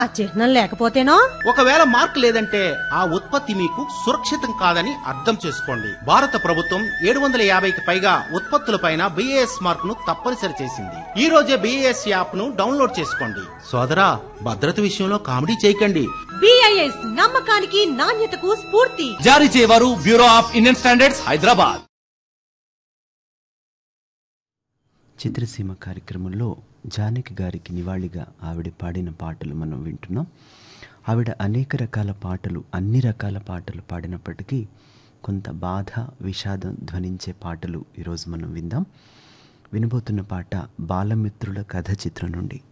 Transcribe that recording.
ఆ చిహ్నం లేకపోతేనో ఒకవేళ మార్క్ లేదంటే ఆ ఉత్పత్తి మీకు సురక్షితం కాదని అర్థం చేసుకోండి భారత ప్రభుత్వం ఏడు వందల యాభైకి పైగా ఉత్పత్తులపైన బిఏఎస్ మార్క్ ను తప్పనిసరి చేసింది ఈ రోజే బిఏఎస్ యాప్ ను డౌన్లోడ్ చేసుకోండి సోదరా భద్రత విషయంలో కామెడీ చేయకండి బిఐఎస్ నమ్మకానికి నాణ్యతకు స్ఫూర్తి జారీ చేయవారు bureau of Indian standards Hyderabad చిత్రసీమ కార్యక్రమంలో జానకి గారికి నివాళిగా ఆవిడ పాడిన పాటలు మనం వింటున్నాం ఆవిడ అనేక రకాల పాటలు అన్ని రకాల పాటలు పాడినప్పటికీ కొంత బాధ విషాదం ధ్వనించే పాటలు ఈరోజు మనం విందాం వినబోతున్న పాట బాలమిత్రుల కథ చిత్రం నుండి